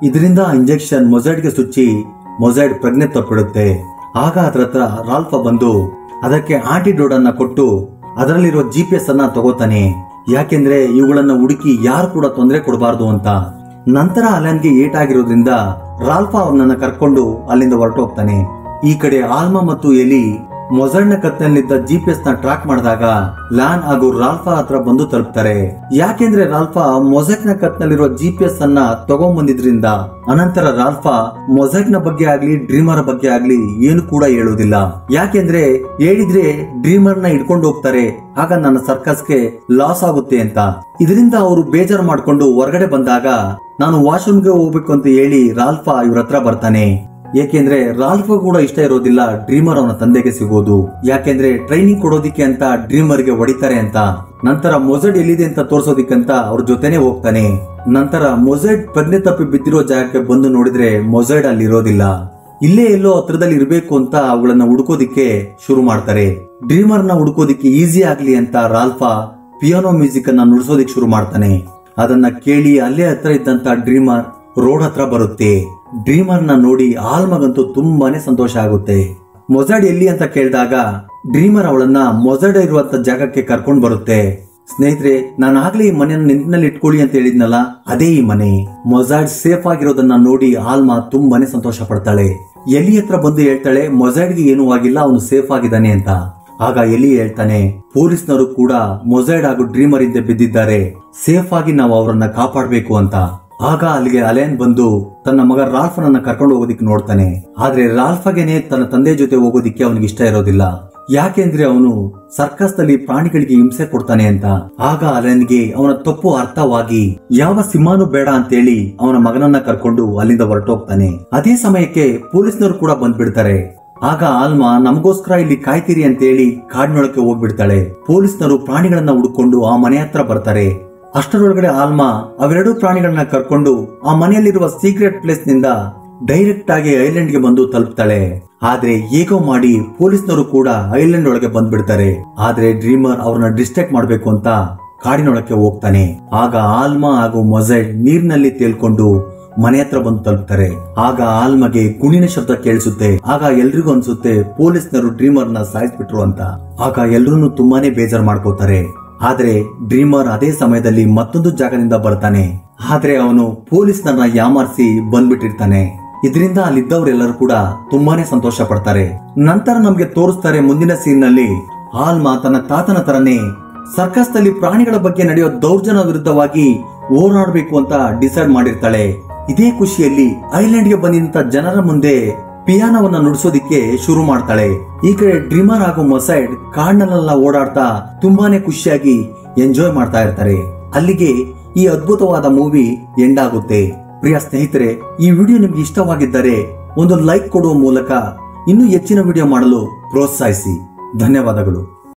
ಇದರಿಂದ ಇಂಜೆಕ್ಷನ್ ಮೊಸೈಡ್ಗೆ ಸುಚ್ಚಿ ಮೊಸೈಡ್ ಪ್ರಜ್ಞೆ ತಪ್ಪಿಡುತ್ತೆ ಆಗ ಅದ್ರ ಹತ್ರ ರಾಲ್ಫ ಬಂದು ಅದಕ್ಕೆ ಆಂಟಿಡೋಡ್ ಅನ್ನ ಕೊಟ್ಟು ಅದರಲ್ಲಿರೋ ಜಿ ಪಿ ಎಸ್ ಅನ್ನ ತಗೋತಾನೆ ಯಾಕೆಂದ್ರೆ ಇವುಗಳನ್ನ ಹುಡುಕಿ ಯಾರು ಕೂಡ ತೊಂದರೆ ಕೊಡಬಾರ್ದು ಅಂತ ನಂತರ ಅಲನ್ಗೆ ಏಟಾಗಿರೋದ್ರಿಂದ ರಾಲ್ಫಾ ಅವನನ್ನ ಕರ್ಕೊಂಡು ಅಲ್ಲಿಂದ ಹೊರಟೋಗ್ತಾನೆ ಈ ಕಡೆ ಆಲ್ಮಾ ಮತ್ತು ಎಲಿ ಮೊಸಡ್ನ ಕತ್ತಲಿದ್ದ ಜಿ ಪಿ ಎಸ್ ನ ಟ್ರ್ಯಾಕ್ ಮಾಡಿದಾಗ ಲ್ಯಾನ್ ಹಾಗೂ ರಾಲ್ಫಾ ಹತ್ರ ಬಂದು ತಲುಪ್ತಾರೆ ಯಾಕೆಂದ್ರೆ ರಾಲ್ಫಾ ಮೊಸೆಕ್ ನ ಕತ್ನಲ್ಲಿರುವ ಜಿ ಪಿ ಎಸ್ ಅನ್ನ ತಗೊಂಡ್ಬಂದಿದ್ರಿಂದ ಅನಂತರ ರಾಲ್ಫಾ ಮೊಸೆಕ್ ನ ಬಗ್ಗೆ ಆಗ್ಲಿ ಡ್ರೀಮರ್ ಬಗ್ಗೆ ಆಗ್ಲಿ ಏನು ಕೂಡ ಹೇಳುವುದಿಲ್ಲ ಯಾಕೆಂದ್ರೆ ಹೇಳಿದ್ರೆ ಡ್ರೀಮರ್ ನ ಇಟ್ಕೊಂಡು ಹೋಗ್ತಾರೆ ಆಗ ನನ್ನ ಸರ್ಕಸ್ಗೆ ಲಾಸ್ ಆಗುತ್ತೆ ಅಂತ ಇದರಿಂದ ಅವರು ಬೇಜಾರು ಮಾಡ್ಕೊಂಡು ಹೊರಗಡೆ ಬಂದಾಗ ನಾನು ವಾಶ್ರೂಮ್ಗೆ ಹೋಗ್ಬೇಕು ಅಂತ ಹೇಳಿ ರಾಲ್ಫಾ ಇವ್ರ ಹತ್ರ ಬರ್ತಾನೆ ಏಕೆಂದ್ರೆ ರಾಲ್ಫಾ ಕೂಡ ಇಷ್ಟ ಇರೋದಿಲ್ಲ ಡ್ರೀಮರ್ ಅವನ ತಂದೆಗೆ ಸಿಗೋದು ಯಾಕೆಂದ್ರೆ ಟ್ರೈನಿಂಗ್ ಕೊಡೋದಿಕ್ಕೆ ಅಂತ ಡ್ರೀಮರ್ಗೆ ಹೊಡಿತಾರೆ ಅಂತ ನಂತರ ಮೊಸಡ್ ಎಲ್ಲಿದೆ ಅಂತ ತೋರ್ಸೋದಿಕ್ಕಂತ ಅವ್ರ ಜೊತೆನೆ ಹೋಗ್ತಾನೆ ನಂತರ ಮೊಸೈಡ್ ಪ್ರಜ್ಞೆ ತಪ್ಪಿ ಬಿದ್ದಿರೋ ಜಾಗಕ್ಕೆ ಬಂದು ನೋಡಿದ್ರೆ ಮೊಸೈಡ್ ಅಲ್ಲಿ ಇರೋದಿಲ್ಲ ಇಲ್ಲೇ ಎಲ್ಲೋ ಹತ್ರದಲ್ಲಿ ಇರಬೇಕು ಅಂತ ಅವುಗಳನ್ನ ಹುಡುಕೋದಿಕ್ಕೆ ಶುರು ಮಾಡ್ತಾರೆ ಡ್ರೀಮರ್ ನ ಹುಡುಕೋದಿಕ್ಕೆ ಈಸಿ ಆಗ್ಲಿ ಅಂತ ರಾಲ್ಫಾ ಪಿಯಾನೋ ಮ್ಯೂಸಿಕ್ ಅನ್ನ ನುಡಿಸೋದಿಕ್ ಶುರು ಮಾಡ್ತಾನೆ ಅದನ್ನ ಕೇಳಿ ಅಲ್ಲೇ ಹತ್ರ ಇದ್ದಂತ ಡ್ರೀಮರ್ ರೋಡ್ ಹತ್ರ ಬರುತ್ತೆ ಡ್ರೀಮರ್ ನ ನೋಡಿ ಆಲ್ಮಗಂತೂ ತುಂಬಾನೇ ಸಂತೋಷ ಆಗುತ್ತೆ ಮೊಸಡ್ ಎಲ್ಲಿ ಅಂತ ಕೇಳಿದಾಗ ಡ್ರೀಮರ್ ಅವಳನ್ನ ಮೊಸಡ್ ಇರುವಂತ ಜಾಗಕ್ಕೆ ಕರ್ಕೊಂಡ್ ಬರುತ್ತೆ ಸ್ನೇಹಿತರೆ ನಾನು ಆಗ್ಲೇ ಈ ಮನೆಯನ್ನು ನಿಂತಿನಲ್ಲಿ ಇಟ್ಕೊಳ್ಳಿ ಅಂತ ಹೇಳಿದ್ನಲ್ಲ ಅದೇ ಈ ಮನೆ ಮೊಸೈಡ್ ಸೇಫ್ ಆಗಿರೋದನ್ನ ನೋಡಿ ಆಲ್ಮಾ ತುಂಬಾನೇ ಸಂತೋಷ ಪಡ್ತಾಳೆ ಎಲಿ ಹತ್ರ ಬಂದು ಹೇಳ್ತಾಳೆ ಮೊಸೈಡ್ಗೆ ಏನೂ ಆಗಿಲ್ಲ ಅವನು ಸೇಫ್ ಆಗಿದ್ದಾನೆ ಅಂತ ಆಗ ಎಲಿ ಹೇಳ್ತಾನೆ ಪೊಲೀಸ್ನವರು ಕೂಡ ಮೊಸೈಡ್ ಹಾಗೂ ಡ್ರೀಮರ್ ಹಿಂದೆ ಬಿದ್ದಿದ್ದಾರೆ ಸೇಫ್ ಆಗಿ ನಾವು ಅವರನ್ನ ಕಾಪಾಡಬೇಕು ಅಂತ ಆಗ ಅಲ್ಲಿಗೆ ಅಲೆನ್ ಬಂದು ತನ್ನ ಮಗ ರಾಲ್ಫನನ್ನ ಕರ್ಕೊಂಡು ಹೋಗೋದಿಕ್ಕೆ ನೋಡ್ತಾನೆ ಆದ್ರೆ ರಾಲ್ಫಗೆನೆ ತನ್ನ ತಂದೆ ಜೊತೆ ಹೋಗೋದಿಕ್ಕೆ ಅವನಿಗೆ ಇಷ್ಟ ಇರೋದಿಲ್ಲ ಯಾಕೆಂದ್ರೆ ಅವನು ಸರ್ಕಸ್ ನಲ್ಲಿ ಪ್ರಾಣಿಗಳಿಗೆ ಹಿಂಸೆ ಕೊಡ್ತಾನೆ ಅಂತ ಆಗ ಅಲೆನ್ಗೆ ಅವನ ತಪ್ಪು ಅರ್ಥವಾಗಿ ಯಾವ ಸಿಂಹನೂ ಬೇಡ ಅಂತೇಳಿ ಅವನ ಮಗನನ್ನ ಕರ್ಕೊಂಡು ಅಲ್ಲಿಂದ ಹೊರಟೋಗ್ತಾನೆ ಅದೇ ಸಮಯಕ್ಕೆ ಪೊಲೀಸ್ನವರು ಕೂಡ ಬಂದ್ಬಿಡ್ತಾರೆ ಆಗ ಆಲ್ಮಾ ನಮಗೋಸ್ಕರ ಇಲ್ಲಿ ಕಾಯ್ತೀರಿ ಅಂತೇಳಿ ಕಾಡಿನೊಳಕ್ಕೆ ಹೋಗ್ಬಿಡ್ತಾಳೆ ಪೊಲೀಸ್ನವರು ಪ್ರಾಣಿಗಳನ್ನ ಹುಡುಕೊಂಡು ಆ ಮನೆ ಹತ್ರ ಬರ್ತಾರೆ ಅಷ್ಟರೊಳಗಡೆ ಆಲ್ಮಾ ಅವೆರಡೂ ಪ್ರಾಣಿಗಳನ್ನ ಕರ್ಕೊಂಡು ಆ ಮನೆಯಲ್ಲಿರುವ ಸೀಕ್ರೆಟ್ ಪ್ಲೇಸ್ ನಿಂದ ಡೈರೆಕ್ಟ್ ಆಗಿ ಐಲ್ಯಾಂಡ್ ಗೆ ಬಂದು ತಲುಪ್ತಾಳೆ ಆದ್ರೆ ಹೇಗೋ ಮಾಡಿ ಪೊಲೀಸ್ನವರು ಕೂಡ ಐಲ್ಯಾಂಡ್ ಒಳಗೆ ಬಂದ್ಬಿಡ್ತಾರೆ ಆದ್ರೆ ಡ್ರೀಮರ್ ಅವ್ರನ್ನ ಡಿಸ್ಟ್ರಾಕ್ಟ್ ಮಾಡ್ಬೇಕು ಅಂತ ಕಾಡಿನೊಳಕ್ಕೆ ಹೋಗ್ತಾನೆ ಆಗ ಆಲ್ಮಾ ಹಾಗೂ ಮೊಸೈಡ್ ನೀರಿನಲ್ಲಿ ತೇಲ್ಕೊಂಡು ಮನೆ ಹತ್ರ ಬಂದು ತಲುಪ್ತಾರೆ ಆಗ ಆಲ್ಮಗೆ ಗುಣಿನ ಶಬ್ದ ಕೇಳಿಸುತ್ತೆ ಆಗ ಎಲ್ರಿಗೂ ಅನ್ಸುತ್ತೆ ಪೊಲೀಸ್ನರು ಡ್ರೀಮರ್ ನ ಸಾಯಿಸ್ಬಿಟ್ರು ಅಂತ ಆಗ ಎಲ್ರೂ ತುಂಬಾನೇ ಬೇಜಾರ್ ಮಾಡ್ಕೋತಾರೆ ಆದ್ರೆ ಡ್ರೀಮರ್ ಅದೇ ಸಮಯದಲ್ಲಿ ಮತ್ತೊಂದು ಜಾಗದಿಂದ ಬರ್ತಾನೆ ಆದ್ರೆ ಅವನು ಪೊಲೀಸ್ನನ್ನ ಯಾಮಾರಿಸಿ ಬಂದ್ಬಿಟ್ಟಿರ್ತಾನೆ ಇದರಿಂದ ಅಲ್ಲಿದ್ದವರೆಲ್ಲರೂ ಕೂಡ ತುಂಬಾನೇ ಸಂತೋಷ ಪಡ್ತಾರೆ ನಂತರ ನಮ್ಗೆ ತೋರಿಸ್ತಾರೆ ಮುಂದಿನ ಸೀನ್ ನಲ್ಲಿ ಆಲ್ಮಾ ತನ್ನ ತಾತನ ತರನೇ ಸರ್ಕಸ್ ನಲ್ಲಿ ಪ್ರಾಣಿಗಳ ಬಗ್ಗೆ ನಡೆಯೋ ದೌರ್ಜನ್ಯ ವಿರುದ್ಧವಾಗಿ ಹೋರಾಡಬೇಕು ಅಂತ ಡಿಸೈಡ್ ಮಾಡಿರ್ತಾಳೆ ಇದೇ ಖುಷಿಯಲ್ಲಿ ಐಲ್ಯಾಂಡ್ ಗೆ ಬಂದಿದ್ದ ಜನರ ಮುಂದೆ ಪಿಯಾನವನ್ನ ನುಡಿಸೋದಿಕ್ಕೆ ಶುರು ಮಾಡ್ತಾಳೆ ಈ ಕಡೆ ಡ್ರೀಮರ್ ಹಾಗೂ ಮೊಸೈಡ್ ಕಾಡ್ನಲ್ಲೆಲ್ಲ ಓಡಾಡ್ತಾ ತುಂಬಾನೇ ಖುಷಿಯಾಗಿ ಎಂಜಾಯ್ ಮಾಡ್ತಾ ಇರ್ತಾರೆ ಅಲ್ಲಿಗೆ ಈ ಅದ್ಭುತವಾದ ಮೂವಿ ಎಂಡ್ ಆಗುತ್ತೆ ಪ್ರಿಯ ಸ್ನೇಹಿತರೆ ಈ ವಿಡಿಯೋ ನಿಮ್ಗೆ ಇಷ್ಟವಾಗಿದ್ದರೆ ಒಂದು ಲೈಕ್ ಕೊಡುವ ಮೂಲಕ ಇನ್ನೂ ಹೆಚ್ಚಿನ ವಿಡಿಯೋ ಮಾಡಲು ಪ್ರೋತ್ಸಾಹಿಸಿ ಧನ್ಯವಾದಗಳು